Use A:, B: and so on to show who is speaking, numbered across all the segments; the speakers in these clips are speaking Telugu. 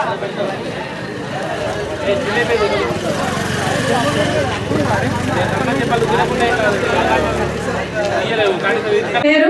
A: పేరు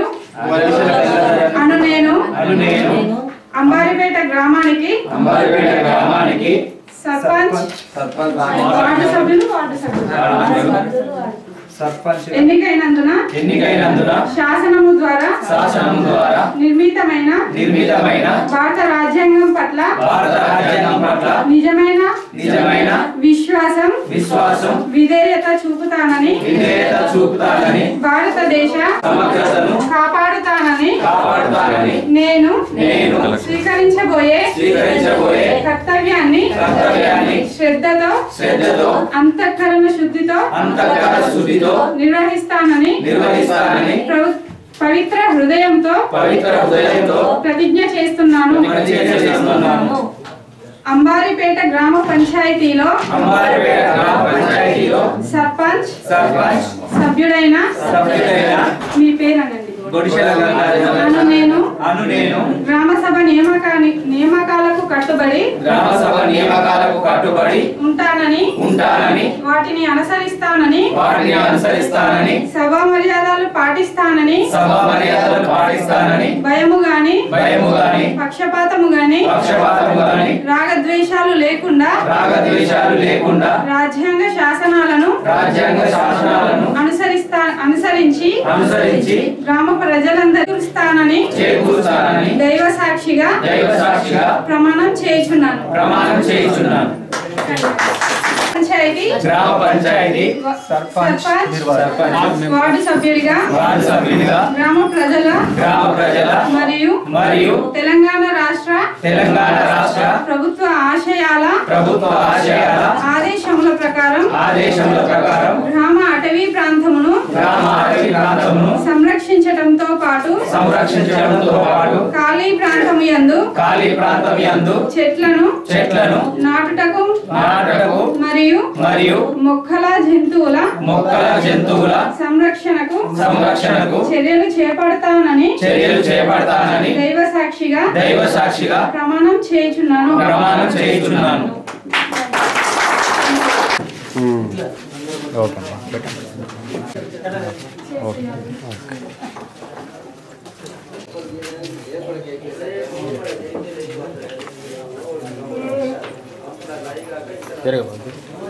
A: అను నేను
B: అను నేను
A: అంబారిపేట గ్రామానికి
B: అంబారిపేట గ్రామానికి
A: సర్పంచ్
B: సర్పంచ్
A: వార్డు సభ్యులు వార్డు సభ్యులు
B: సర్పంచ్
A: ఎన్నికైనందున
B: ఎన్నికైనందున
A: శాసనము ద్వారా
B: శాసనం ద్వారా
A: నిర్మితమైన
B: నిర్మితమైన
A: భారత రాజ్యాంగం పట్ల
B: భారత రాజ్యాంగం పట్ల
A: నిజమైన
B: నిజమైన
A: విశ్వాసం
B: విశ్వాసం
A: విధేయత చూపుతానని
B: విధేయత చూపుతానని
A: భారతదేశ
B: సమగ్రతను
A: కాపాడుతానని
B: కాపాడుతానని
A: నేను
B: నేను
A: స్వీకరించబోయే
B: స్వీకరించబోయే
A: కర్తవ్యాన్ని
B: కర్తవ్యాన్ని
A: శ్రద్ధతో
B: శ్రద్ధతో
A: అంతఃకరణ శుద్ధితో
B: అంతఃకరణ శుద్ధితో
A: నిర్వహిస్తానని
B: నిర్వహిస్తానని
A: ప్రవ- పవిత్ర హృదయంతో
B: పవిత్ర హృదయంతో
A: ప్రతిజ్ఞ చేస్తున్నాను
B: ప్రతిజ్ఞ చేస్తున్నాను
A: అంబారిపేట గ్రామ పంచాయతీలో
B: అంబారిపేట గ్రామ పంచాయతీలో
A: సర్పంచ్
B: సర్పంచ్
A: సభ్యుడైన
B: సభ్యుడైన
A: మీ పేరనండి
B: గుడిసెల
A: అను
B: గంగాధర
A: నేను
B: అను నేను
A: గ్రామ సభ నియామకాని నియామకాలకు కట్టుబడి
B: గ్రామ సభ నియామకాలకు కట్టుబడి
A: ఉంటానని
B: ఉంటానని
A: వాటిని అనుసరిస్తానని
B: వాటిని అనుసరిస్తానని
A: సభా మర్యాదలు పాటిస్తానని
B: సభా మర్యాదలు పాటిస్తానని
A: భయము గాని
B: భయము గాని
A: పక్షపాతము గాని
B: పక్షపాతము గాని
A: రాగద్వేషాలు లేకుండా
B: రాగద్వేషాలు లేకుండా
A: రాజ్యాంగ శాసనాలను
B: రాజ్యాంగ శాసనాలను
A: అనుసరిస్తా అనుసరించి
B: అనుసరించి
A: గ్రామ ప్రజలందరూ స్థానని
B: చేకూరుస్తానని
A: దైవ సాక్షిగా
B: దైవ సాక్షిగా
A: ప్రమాణం చేయుచున్నాను
B: ప్రమాణం చేయించున్నాను
A: పంచాయతీ
B: గ్రామ పంచాయతీ
A: సర్పంచ్
B: సర్పంచ్
A: వార్డు సభ్యుడిగా
B: వార్డు సభ్యునిగా
A: గ్రామ ప్రజల
B: గ్రామ ప్రజల
A: మరియు
B: మరియు
A: తెలంగాణ రాష్ట్ర
B: తెలంగాణ రాష్ట్ర
A: ప్రభుత్వ ఆశయాల
B: ప్రభుత్వ ఆశయాల
A: ఆదేశముల ప్రకారం
B: ఆదేశముల ప్రకారం
A: గ్రామ అటవీ ప్రాంతమును
B: గ్రామ అటవీ ప్రాంతమును
A: సంరక్షించటంతో పాటు
B: సంరక్షించడంతో పాటు
A: ఖాళీ ప్రాంతము యందు
B: ఖాళీ ప్రాంతం యందు
A: చెట్లను
B: చెట్లను
A: నాటుటకు
B: నాటకు
A: మరియు
B: మరియు
A: మొక్కల జంతువుల
B: మొక్కల జంతువుల
A: సంరక్షణకు
B: సంరక్షణకు
A: చర్యలు చేపడతానని
B: చర్యలు చేపడతానని
A: దైవ సాక్షిగా
B: దైవ సాక్షిగా
A: ప్రమాణం చేయుచున్నాను
B: ప్రమాణం చేయుచున్నాను
C: ఓకే ఓకే తిరగబోద్దు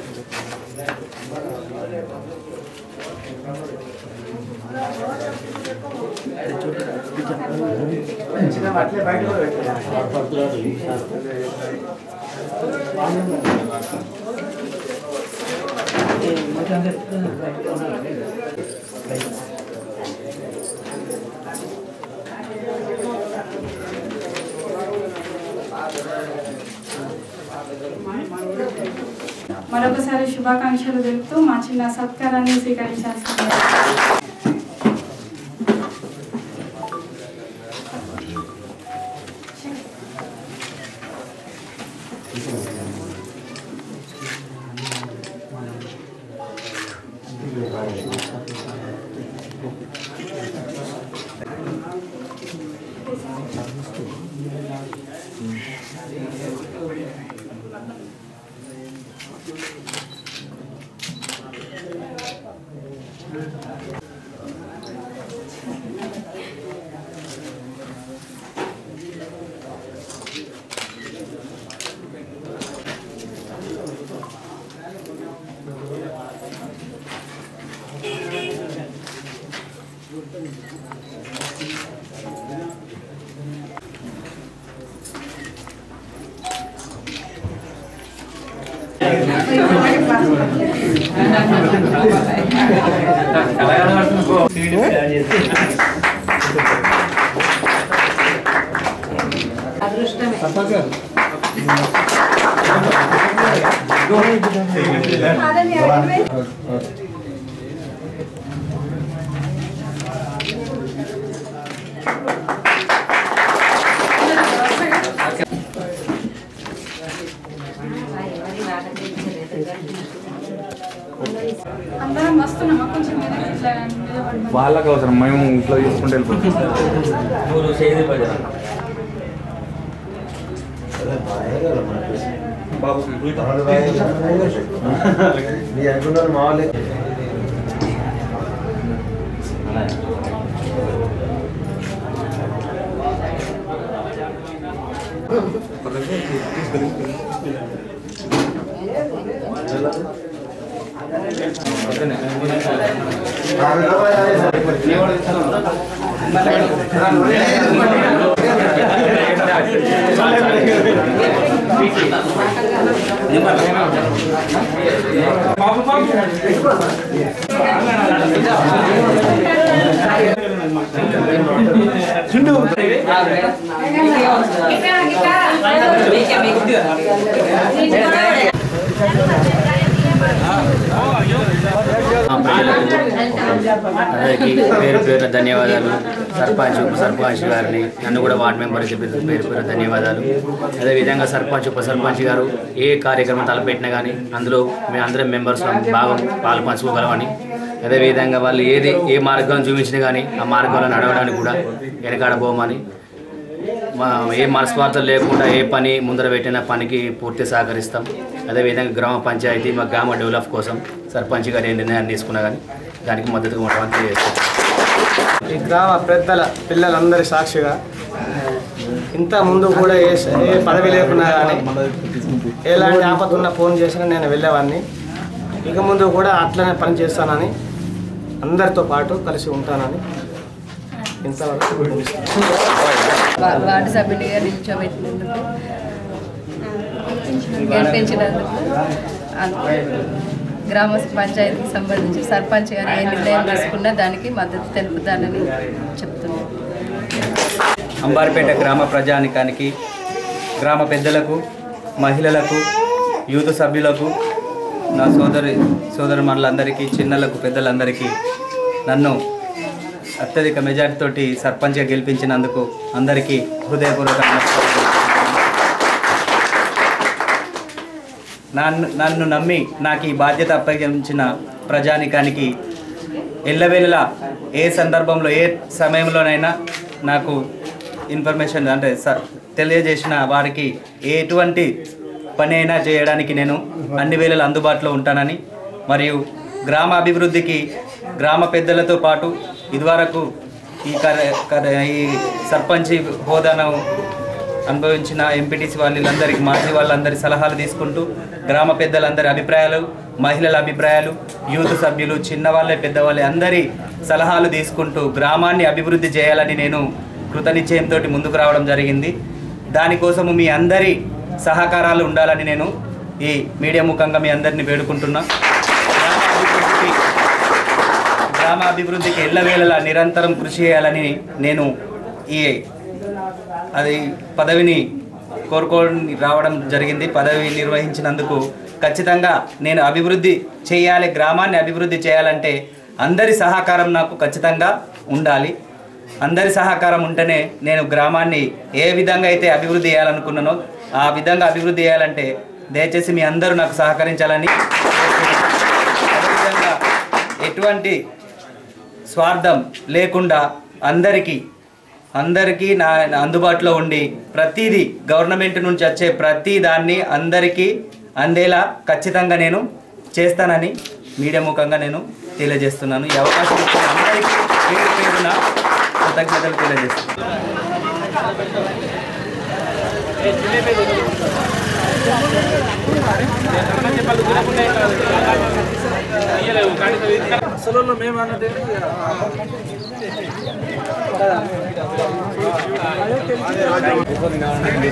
A: మరొకసారి శుభాకాంక్షలు తెలుపుతూ మా చిన్న సత్కారాన్ని స్వీకరించాల్సింది అందరం వస్తున్నామా కొంచెం మీద ఇట్లా నిలబడమని.
C: వాళ్ళకి అవసరం మేము ఇంట్లో తీసుకుంటే వెళ్ళిపోతాం
B: నూరు చేది భజన
D: మీ అనుకున్నారు మామూలే
E: అందరికీ పేరు పేరు ధన్యవాదాలు సర్పంచ్ ఉప సర్పంచ్ గారిని నన్ను కూడా వార్డు మెంబర్కి పేరు పేరు పేరు ధన్యవాదాలు అదేవిధంగా సర్పంచ్ ఉప సర్పంచ్ గారు ఏ కార్యక్రమం తలపెట్టినా కానీ అందులో మేము అందరం మెంబర్స్ భాగం పాలు పంచుకోగలమని అదేవిధంగా వాళ్ళు ఏది ఏ మార్గం చూపించినా కానీ ఆ మార్గంలో నడవడానికి కూడా వెనకాడబోమని మా ఏ మనస్వార్థం లేకుండా ఏ పని ముందర పెట్టిన పనికి పూర్తి సహకరిస్తాం అదేవిధంగా గ్రామ పంచాయతీ మా గ్రామ డెవలప్ కోసం సర్పంచ్ గారు ఏ నిర్ణయాన్ని తీసుకున్నా కానీ దానికి మద్దతుగా ఉంటామని తెలియజేస్తాం
F: ఈ గ్రామ పెద్దల పిల్లలందరి సాక్షిగా ఇంత ముందు కూడా ఏ ఏ పదవి లేకున్నా కానీ ఎలాంటి ఆపద ఉన్నా ఫోన్ చేసినా నేను వెళ్ళేవాడిని ఇక ముందు కూడా అట్లనే పని చేస్తానని అందరితో పాటు కలిసి ఉంటానని ఇంతవరకు ముగిస్తాను.
G: వా- వార్డు సభ్యునిగా నిల్చోబెట్టినందుకు గెలిపించినందుకు అంతే. గ్రామ పంచాయతీకి సంబంధించి సర్పంచ్ గారు ఏ నిర్ణయం తీసుకున్నా దానికి మద్దతు తెలుపుతానని చెప్తున్నాను
H: అంబార్పేట గ్రామ ప్రజానికానికి గ్రామ పెద్దలకు మహిళలకు యూత్ సభ్యులకు నా సోదరి సోదరుమణులందరికీ చిన్నలకు పెద్దలందరికీ నన్ను అత్యధిక మెజార్టీతోటి సర్పంచ్గా గెలిపించినందుకు అందరికీ హృదయపూర్వక నమస్కారాలు. నన్ను నన్ను నమ్మి నాకు ఈ బాధ్యత అప్పగించిన ప్రజానికానికి ఎల్లవేళలా ఏ సందర్భంలో ఏ సమయంలోనైనా నాకు ఇన్ఫర్మేషన్ అంటే స- తెలియజేసిన వారికి ఎటువంటి పని అయినా చేయడానికి నేను అన్ని వేళలు అందుబాటులో ఉంటానని మరియు గ్రామ అభివృద్ధికి గ్రామ పెద్దలతో పాటు ఇదివరకు ఈ కర కర ఈ సర్పంచ్ హోదాను అనుభవించిన ఎంపీటీసీ వాళ్ళందరికీ మాజీ వాళ్ళందరి సలహాలు తీసుకుంటూ గ్రామ పెద్దలందరి అభిప్రాయాలు మహిళల అభిప్రాయాలు యూత్ సభ్యులు చిన్నవాళ్ళే పెద్దవాళ్ళే అందరి సలహాలు తీసుకుంటూ గ్రామాన్ని అభివృద్ధి చేయాలని నేను కృతనిశ్చయంతో ముందుకు రావడం జరిగింది దానికోసము మీ అందరి సహకారాలు ఉండాలని నేను ఈ మీడియా ముఖంగా మీ అందరినీ వేడుకుంటున్నా గ్రామ అభివృద్ధికి గ్రామ అభివృద్ధికి ఎల్లవేళలా నిరంతరం కృషి చేయాలని నేను ఈ అది పదవిని కోరుకోని రావడం జరిగింది పదవి నిర్వహించినందుకు ఖచ్చితంగా నేను అభివృద్ధి చేయాలి గ్రామాన్ని అభివృద్ధి చేయాలంటే అందరి సహకారం నాకు ఖచ్చితంగా ఉండాలి అందరి సహకారం ఉంటేనే నేను గ్రామాన్ని ఏ విధంగా అయితే అభివృద్ధి చేయాలనుకున్నానో ఆ విధంగా అభివృద్ధి చేయాలంటే దయచేసి మీ అందరూ నాకు సహకరించాలని అదేవిధంగా ఎటువంటి స్వార్థం లేకుండా అందరికీ అందరికీ నా నా అందుబాటులో ఉండి ప్రతిదీ గవర్నమెంట్ నుంచి వచ్చే ప్రతి దాన్ని అందరికీ అందేలా ఖచ్చితంగా నేను చేస్తానని మీడియా ముఖంగా నేను తెలియజేస్తున్నాను ఈ అవకాశం ఇచ్చిన అందరికీ పేరు పేరున కృతజ్ఞతలు తెలియజేస్తున్నాను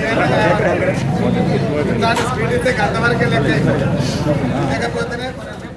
D: స్పీడ్ ఇస్తే అంతవరకే లెక్క లేకపోతేనే